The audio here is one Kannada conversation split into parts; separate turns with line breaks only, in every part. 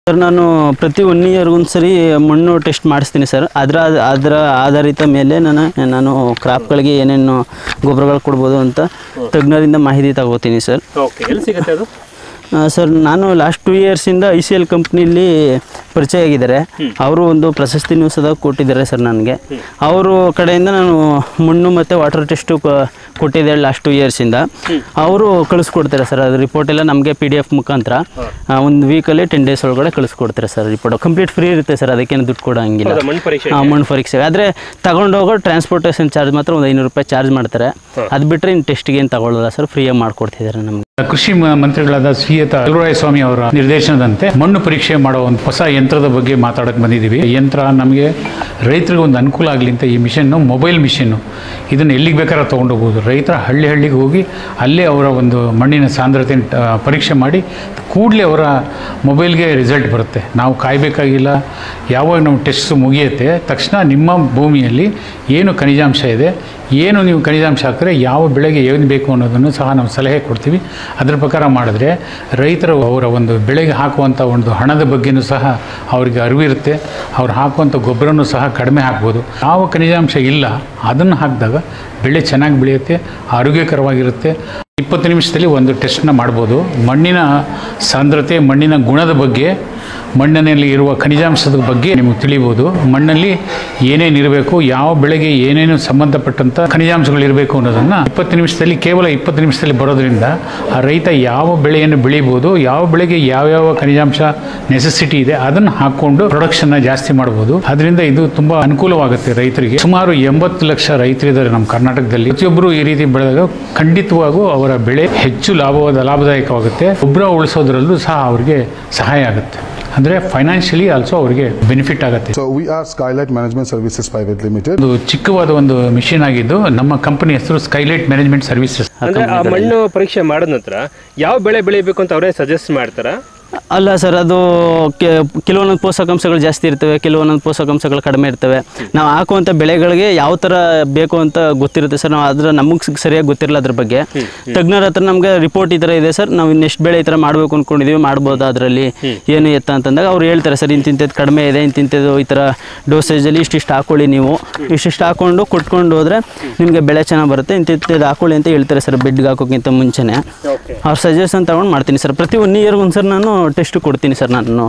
ಸರ್ ನಾನು ಪ್ರತಿ ಒನ್ ಇಯರ್ಗೆ ಒಂದ್ಸರಿ ಮಣ್ಣು ಟೆಸ್ಟ್ ಮಾಡಿಸ್ತೀನಿ ಸರ್ ಅದರ ಅದರ ಆಧಾರಿತ ಮೇಲೆ ನಾನು ನಾನು ಕ್ರಾಪ್ಗಳಿಗೆ ಏನೇನು ಗೊಬ್ಬರಗಳು ಕೊಡ್ಬೋದು ಅಂತ ತಜ್ಞರಿಂದ ಮಾಹಿತಿ ತಗೋತೀನಿ ಸರ್
ಓಕೆ ಎಲ್ಲಿ ಸಿಗುತ್ತೆ ಅದು
ಆ, ಸರ್ ನಾನು ಲಾಸ್ಟ್ ಟೂ ಇಯರ್ಸಿಂದ ಐ ಸಿ ಎಲ್ ಕಂಪ್ನಿಲಿ ಪರಿಚಯ ಆಗಿದ್ದಾರೆ ಅವರು ಒಂದು ಪ್ರಶಸ್ತಿ ಸದ ಕೊಟ್ಟಿದ್ದಾರೆ ಸರ್ ನನಗೆ ಅವರು ಕಡೆಯಿಂದ ನಾನು ಮಣ್ಣು ಮತ್ತು ವಾಟರ್ ಟೆಸ್ಟು ಕೊಟ್ಟಿದ್ದೆ ಲಾಸ್ಟ್ ಟೂ ಇಯರ್ಸಿಂದ ಅವರು ಕಳಿಸ್ಕೊಡ್ತಾರೆ ಸರ್ ಅದು ರಿಪೋರ್ಟ್ ಎಲ್ಲ ನಮಗೆ ಪಿ ಡಿ ಎಫ್ ಮುಖಾಂತರ ಒಂದು ವೀಕಲ್ಲಿ ಟೆನ್ ಡೇಸ್ ಒಳಗಡೆ ಕಳಿಸ್ಕೊಡ್ತಾರೆ ಸರ್ ರಿಪೋರ್ಟ್ ಕಂಪ್ಲೀಟ್ ಫ್ರೀ ಇರುತ್ತೆ ಸರ್ ಅದಕ್ಕೇನು ದುಡ್ಡು ಕೊಡೋಂಗಿಲ್ಲ
ಹೌದಾ ಮಣ್ಣು ಪರೀಕ್ಷೆ
ಆ, ಮಣ್ಣು ಪರೀಕ್ಷೆ ಆದರೆ ತಗೊಂಡೋಗೋ ಟ್ರಾನ್ಸ್ಪೋರ್ಟೇಷನ್ ಚಾರ್ಜ್ ಮಾತ್ರ ಒಂದು ಐನೂರು ರೂಪಾಯಿ ಚಾರ್ಜ್ ಮಾಡ್ತಾರೆ ಅದು ಬಿಟ್ಟರೆ ಇನ್ನು ಟೆಸ್ಟ್ಗೆ ಏನು ತಗೊಳ್ಳಲ್ಲ ಸರ್ ಫ್ರೀಯಾಗಿ ಮಾಡ್ಕೊಡ್ತಿದ್ದಾರೆ ನಮಗೆ
ಕೃಷಿ ಮ- ಮಂತ್ರಿಗಳಾದ ಶ್ರೀಯುತ ಚಲುವರಾಯ ಸ್ವಾಮಿ ಅವರ ನಿರ್ದೇಶನದಂತೆ ಮಣ್ಣು ಪರೀಕ್ಷೆ ಮಾಡೋ ಒಂದು ಹೊಸ ಯಂತ್ರದ ಬಗ್ಗೆ ಮಾತಾಡಕ್ಕೆ ಬಂದಿದ್ದೀವಿ ಈ ಯಂತ್ರ ನಮಗೆ ರೈತರಿಗೆ ಒಂದು ಅನುಕೂಲ ಆಗಲಿ ಅಂತ ಈ ಮಿಷನ್ನು ಮೊಬೈಲ್ ಮಿಷನ್ನು ಇದನ್ನು ಎಲ್ಲಿಗೆ ಬೇಕಾದ್ರೆ ತೊಗೊಂಡೋಗ್ಬೋದು ರೈತರ ಹಳ್ಳಿ ಹಳ್ಳಿಗೆ ಹೋಗಿ ಅಲ್ಲೇ ಅವರ ಒಂದು ಮಣ್ಣಿನ ಸಾಂದ್ರತೆ ಪರೀಕ್ಷೆ ಮಾಡಿ ಕೂಡಲೇ ಅವರ ಮೊಬೈಲ್ಗೆ ರಿಸಲ್ಟ್ ಬರುತ್ತೆ ನಾವು ಕಾಯಬೇಕಾಗಿಲ್ಲ ಯಾವಾಗ ನಾವು ಟೆಸ್ಟ್ ಮುಗಿಯುತ್ತೆ ತಕ್ಷಣ ನಿಮ್ಮ ಭೂಮಿಯಲ್ಲಿ ಏನು ಖನಿಜಾಂಶ ಇದೆ ಏನು ನೀವು ಖನಿಜಾಂಶ ಹಾಕಿದ್ರೆ ಯಾವ ಬೆಳೆಗೆ ಏನು ಬೇಕು ಅನ್ನೋದನ್ನು ಸಹ ನಾವು ಸಲಹೆ ಕೊಡ್ತೀವಿ ಅದರ ಪ್ರಕಾರ ಮಾಡಿದ್ರೆ ರೈತರು ಅವರ ಒಂದು ಬೆಳೆಗೆ ಹಾಕುವಂಥ ಒಂದು ಹಣದ ಬಗ್ಗೆನೂ ಸಹ ಅವರಿಗೆ ಅರಿವಿರುತ್ತೆ ಅವ್ರು ಹಾಕುವಂಥ ಗೊಬ್ಬರನೂ ಸಹ ಕಡಿಮೆ ಹಾಕ್ಬೋದು ಯಾವ ಖನಿಜಾಂಶ ಇಲ್ಲ ಅದನ್ನು ಹಾಕಿದಾಗ ಬೆಳೆ ಚೆನ್ನಾಗಿ ಬೆಳೆಯುತ್ತೆ ಆರೋಗ್ಯಕರವಾಗಿರುತ್ತೆ ಇಪ್ಪತ್ತು ನಿಮಿಷದಲ್ಲಿ ಒಂದು ಟೆಸ್ಟ್ನ ಮಾಡ್ಬೋದು ಮಣ್ಣಿನ ಸಾಂದ್ರತೆ ಮಣ್ಣಿನ ಗುಣದ ಬಗ್ಗೆ ಮಣ್ಣಿನಲ್ಲಿ ಇರುವ ಖನಿಜಾಂಶದ ಬಗ್ಗೆ ನಿಮಗೆ ತಿಳಿಬೋದು ಮಣ್ಣಲ್ಲಿ ಏನೇನು ಇರಬೇಕು ಯಾವ ಬೆಳೆಗೆ ಏನೇನು ಸಂಬಂಧಪಟ್ಟಂಥ ಖನಿಜಾಂಶಗಳು ಇರಬೇಕು ಅನ್ನೋದನ್ನು ಇಪ್ಪತ್ತು ನಿಮಿಷದಲ್ಲಿ ಕೇವಲ ಇಪ್ಪತ್ತು ನಿಮಿಷದಲ್ಲಿ ಬರೋದ್ರಿಂದ ಆ ರೈತ ಯಾವ ಬೆಳೆಯನ್ನು ಬೆಳಿಬೋದು ಯಾವ ಬೆಳೆಗೆ ಯಾವ್ಯಾವ ಖನಿಜಾಂಶ ನೆಸೆಸಿಟಿ ಇದೆ ಅದನ್ನು ಹಾಕ್ಕೊಂಡು ಪ್ರೊಡಕ್ಷನ್ನ ಜಾಸ್ತಿ ಮಾಡ್ಬೋದು ಅದರಿಂದ ಇದು ತುಂಬ ಅನುಕೂಲವಾಗುತ್ತೆ ರೈತರಿಗೆ ಸುಮಾರು ಎಂಬತ್ತು ಲಕ್ಷ ರೈತರಿದ್ದಾರೆ ನಮ್ಮ ಕರ್ನಾಟಕದಲ್ಲಿ ಪ್ರತಿಯೊಬ್ಬರು ಈ ರೀತಿ ಬೆಳೆದಾಗ ಖಂಡಿತವಾಗೂ ಅವರ ಬೆಳೆ ಹೆಚ್ಚು ಲಾಭವಾದ ಲಾಭದಾಯಕವಾಗುತ್ತೆ ಗೊಬ್ಬರ ಉಳಿಸೋದ್ರಲ್ಲೂ ಸಹ ಅವರಿಗೆ ಸಹಾಯ ಆಗುತ್ತೆ ಅಂದರೆ ಫೈನಾನ್ಷಿಯಲಿ ಆಲ್ಸೋ ಅವರಿಗೆ ಬೆನಿಫಿಟ್ ಆಗುತ್ತೆ
So we are Skylight Management Services Private Limited.
ಒಂದು ಚಿಕ್ಕವಾದ ಒಂದು ಮಿಷಿನ್ ಆಗಿದ್ದು ನಮ್ಮ ಕಂಪನಿ ಹೆಸರು ಸ್ಕೈಲೈಟ್ ಮ್ಯಾನೇಜ್ಮೆಂಟ್ ಸರ್ವಿಸಸ್
ಅಂದ್ರೆ ಆ ಮಣ್ಣು ಪರೀಕ್ಷೆ ಮಾಡಿದ ನಂತರ ಯಾವ ಬೆಳೆ ಬೆಳಿಬೇಕು ಅಂತ ಅವರೇ ಸಜೆಸ್ಟ್ ಮಾಡ್ತಾರಾ
ಅಲ್ಲ ಸರ್ ಅದು ಕೆ- ಕೆಲವೊಂದೊಂದು ಪೋಷಕಾಂಶಗಳು ಜಾಸ್ತಿ ಇರ್ತವೆ ಕೆಲವೊಂದೊಂದು ಪೋಷಕಾಂಶಗಳು ಕಡಿಮೆ ಇರ್ತವೆ ನಾವು ಹಾಕುವಂಥ ಬೆಳೆಗಳಿಗೆ ಯಾವ ಥರ ಬೇಕು ಅಂತ ಗೊತ್ತಿರುತ್ತೆ ಸರ್ ನಾವು ಅದ್ರ ನಮಗೆ ಸರಿಯಾಗಿ ಗೊತ್ತಿರಲ್ಲ ಅದ್ರ ಬಗ್ಗೆ ತಜ್ಞರ ಹತ್ರ ನಮಗೆ ರಿಪೋರ್ಟ್ ಈ ಥರ ಇದೆ ಸರ್ ನಾವು ಇನ್ನೆಷ್ಟು ಬೆಳೆ ಈ ಥರ ಮಾಡಬೇಕು ಅಂದ್ಕೊಂಡಿದ್ದೀವಿ ಮಾಡ್ಬೋದಾ ಅದರಲ್ಲಿ ಏನು ಎತ್ತ ಅಂತಂದಾಗ ಅವ್ರು ಹೇಳ್ತಾರೆ ಸರ್ ಇಂತಿಂಥದ್ದು ಕಡಿಮೆ ಇದೆ ಇಂತಿಂಥದ್ದು ಈ ಥರ ಡೋಸೇಜಲ್ಲಿ ಇಷ್ಟಿಷ್ಟು ಹಾಕೊಳ್ಳಿ ನೀವು ಇಷ್ಟಿಷ್ಟು ಹಾಕ್ಕೊಂಡು ಕೊಟ್ಕೊಂಡು ಹೋದರೆ ನಿಮಗೆ ಬೆಳೆ ಚೆನ್ನಾಗಿ ಬರುತ್ತೆ ಇಂತಿಂಥದ್ದು ಹಾಕೊಳ್ಳಿ ಅಂತ ಹೇಳ್ತಾರೆ ಸರ್ ಬೆಡ್ಗೆ ಹಾಕೋಕ್ಕಿಂತ ಮುಂಚೆನೇ
ಓಕೆ
ಅವ್ರ ಸಜೆಷನ್ ತಗೊಂಡು ಮಾಡ್ತೀನಿ ಸರ್ ಪ್ರತಿ ಒನ್ ಇಯರ್ಗೆ ಒಂದು ಸರ್ ನಾನು ಟೆಸ್ಟ್ ಕೊಡ್ತೀನಿ ಸರ್ ನಾನು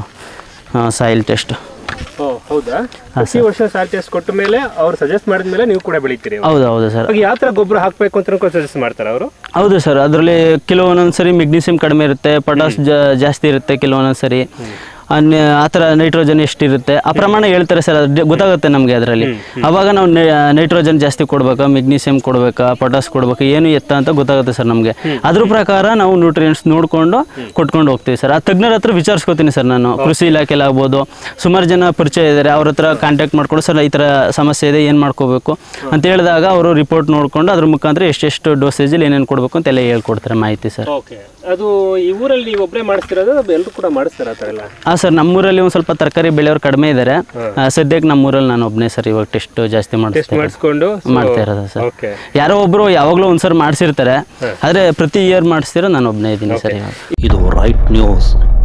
ಸಾಯಿಲ್ ಟೆಸ್ಟ್
ಓ ಹೌದಾ ಪ್ರತಿ ವರ್ಷ ಸಾಲ್ ಟೆಸ್ಟ್ ಕೊಟ್ಟ ಮೇಲೆ ಅವ್ರು ಸಜೆಸ್ಟ್ ಮಾಡಿದ ಮೇಲೆ ನೀವು ಕೂಡ ಬೆಳಿತೀರಿ
ಹೌದು ಹೌದು ಸರ್
ಅವಾಗ ಯಾವ ತರ ಗೊಬ್ಬರ ಹಾಕ್ಬೇಕು ಅಂತ ಸಜೆಸ್ಟ್ ಮಾಡ್ತಾರೆ ಅವರು
ಹೌದು ಸರ್ ಅದರಲ್ಲಿ ಕೆಲವೊಂದೊಂದು ಸರಿ ಮೆಗ್ನೀಸಿಯಮ್ ಕಡಿಮೆ ಇರುತ್ತೆ ಪೊಟಾಸ್ ಜಾಸ್ತಿ ಇರುತ್ತೆ ಕೆಲವೊಂದೊಂದು ಸರಿ ಅನ್ಯ ಆ ಥರ ನೈಟ್ರೋಜನ್ ಎಷ್ಟಿರುತ್ತೆ ಆ ಪ್ರಮಾಣ ಹೇಳ್ತಾರೆ ಸರ್ ಅದು ಗೊತ್ತಾಗುತ್ತೆ ನಮಗೆ ಅದರಲ್ಲಿ ಅವಾಗ ನಾವು ನೈಟ್ರೋಜನ್ ಜಾಸ್ತಿ ಕೊಡ್ಬೇಕಾ ಮೆಗ್ನೀಸಿಯಮ್ ಕೊಡ್ಬೇಕಾ ಪೊಟಾಸ್ ಕೊಡ್ಬೇಕಾ ಏನು ಎತ್ತ ಅಂತ ಗೊತ್ತಾಗುತ್ತೆ ಸರ್ ನಮಗೆ ಅದ್ರ ಪ್ರಕಾರ ನಾವು ನ್ಯೂಟ್ರಿಯೆಂಟ್ಸ್ ನೋಡಿಕೊಂಡು ಕೊಟ್ಕೊಂಡು ಹೋಗ್ತೀವಿ ಸರ್ ಆ ತಜ್ಞರ ಹತ್ರ ವಿಚಾರಿಸ್ಕೊತೀನಿ ಸರ್ ನಾನು ಕೃಷಿ ಇಲಾಖೆಲಿ ಆಗ್ಬೋದು ಸುಮಾರು ಜನ ಪರಿಚಯ ಇದ್ದಾರೆ ಅವ್ರ ಹತ್ರ ಕಾಂಟ್ಯಾಕ್ಟ್ ಮಾಡ್ಕೊಂಡು ಸರ್ ಈ ಥರ ಸಮಸ್ಯೆ ಇದೆ ಏನು ಮಾಡ್ಕೋಬೇಕು ಅಂತ ಹೇಳಿದಾಗ ಅವರು ರಿಪೋರ್ಟ್ ನೋಡ್ಕೊಂಡು ಅದ್ರ ಮುಖಾಂತರ ಎಷ್ಟೆಷ್ಟು ಡೋಸೇಜಲ್ಲಿ ಏನೇನು ಕೊಡಬೇಕು ಅಂತ ಎಲ್ಲ ಹೇಳ್ಕೊಡ್ತಾರೆ ಮಾಹಿತಿ ಸರ್
ಓಕೆ ಅದು ಈ ಊರಲ್ಲಿ ನೀವು ಒಬ್ಬರೇ ಮಾಡಿಸ್ತಿರೋದು ಎಲ್ಲರೂ ಕೂಡ ಮಾಡಿಸ್ತಾರ ಆ ಥರ ಎಲ್ಲ
ಹಾಂ ಸರ್ ನಮ್ಮೂರಲ್ಲಿ ಒಂದು ಸ್ವಲ್ಪ ತರಕಾರಿ ಬೆಳೆಯೋರು ಕಡಿಮೆ ಇದ್ದಾರೆ ಆ, ಸದ್ಯಕ್ಕೆ ನಮ್ಮೂರಲ್ಲಿ ನಾನು ಒಬ್ಬನೇ ಸರ್ ಇವಾಗ ಟೆಸ್ಟ್ ಜಾಸ್ತಿ
ಟೆಸ್ಟ್
ಮಾಡಿಸ್ತೀನಿ
ಮಾಡಿಸ್ಕೊಂಡು
ಮಾಡ್ತಾ ಇರೋದು ಸರ್
ಓಕೆ
ಯಾರೋ ಒಬ್ರು ಯಾವಾಗಲೂ ಒಂದ್ಸರಿ ಮಾಡಿಸಿರ್ತಾರೆ ಆದರೆ ಪ್ರತಿ ಇಯರ್ ಮಾಡಿಸ್ತಿರೋ ನಾನು ಒಬ್ಬನೇ ಇದ್ದೀನಿ ಸರ್ ಇವಾಗ
ಇದು ರೈಟ್ ನ್ಯೂಸ್